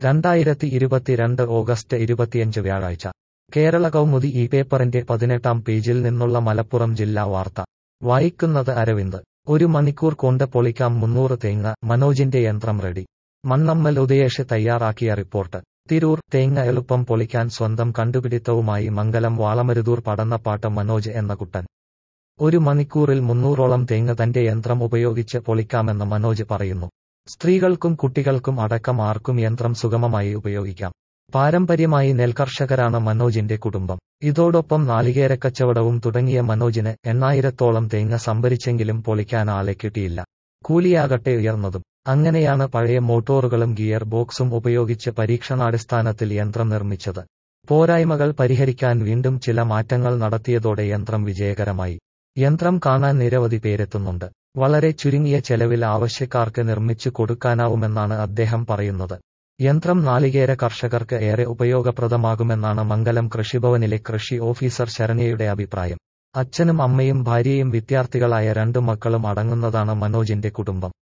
രണ്ടായിരത്തി ഇരുപത്തിരണ്ട് ഓഗസ്റ്റ് ഇരുപത്തിയഞ്ച് വ്യാഴാഴ്ച കേരള കൗമുദി ഈ പേപ്പറിന്റെ പതിനെട്ടാം പേജിൽ നിന്നുള്ള മലപ്പുറം ജില്ലാ വാർത്ത വായിക്കുന്നത് അരവിന്ദ് ഒരു മണിക്കൂർ കൊണ്ട് പൊളിക്കാം മുന്നൂറ് തേങ്ങ മനോജിന്റെ യന്ത്രം റെഡി മണ്ണമ്മൽ ഉദയേഷ് തയ്യാറാക്കിയ റിപ്പോർട്ട് തിരൂർ തേങ്ങ എളുപ്പം പൊളിക്കാൻ സ്വന്തം കണ്ടുപിടിത്തവുമായി മംഗലം വാളമരുതൂർ പടന്നപ്പാട്ട് മനോജ് എന്ന കുട്ടൻ ഒരു മണിക്കൂറിൽ മുന്നൂറോളം തേങ്ങ തന്റെ യന്ത്രം ഉപയോഗിച്ച് പൊളിക്കാമെന്ന് മനോജ് പറയുന്നു സ്ത്രീകൾക്കും കുട്ടികൾക്കും അടക്കം ആർക്കും യന്ത്രം സുഗമമായി ഉപയോഗിക്കാം പാരമ്പര്യമായി നെൽകർഷകരാണ് മനോജിന്റെ കുടുംബം ഇതോടൊപ്പം നാളികേരക്കച്ചവടവും തുടങ്ങിയ മനോജിന് എണ്ണായിരത്തോളം തേങ്ങ സംഭരിച്ചെങ്കിലും പൊളിക്കാൻ ആളെ കിട്ടിയില്ല കൂലിയാകട്ടെ ഉയർന്നതും അങ്ങനെയാണ് പഴയ മോട്ടോറുകളും ഗിയർ ബോക്സും ഉപയോഗിച്ച് പരീക്ഷണാടിസ്ഥാനത്തിൽ യന്ത്രം നിർമ്മിച്ചത് പോരായ്മകൾ പരിഹരിക്കാൻ വീണ്ടും ചില മാറ്റങ്ങൾ നടത്തിയതോടെ യന്ത്രം വിജയകരമായി യന്ത്രം കാണാൻ നിരവധി പേരെത്തുന്നുണ്ട് വളരെ ചുരുങ്ങിയ ചെലവിൽ ആവശ്യക്കാർക്ക് നിർമ്മിച്ചു കൊടുക്കാനാവുമെന്നാണ് അദ്ദേഹം പറയുന്നത് യന്ത്രം നാളികേര കർഷകർക്ക് ഏറെ ഉപയോഗപ്രദമാകുമെന്നാണ് മംഗലം കൃഷിഭവനിലെ കൃഷി ഓഫീസർ ശരണ്യയുടെ അഭിപ്രായം അച്ഛനും അമ്മയും ഭാര്യയും വിദ്യാർത്ഥികളായ രണ്ടു മക്കളും അടങ്ങുന്നതാണ് മനോജിന്റെ കുടുംബം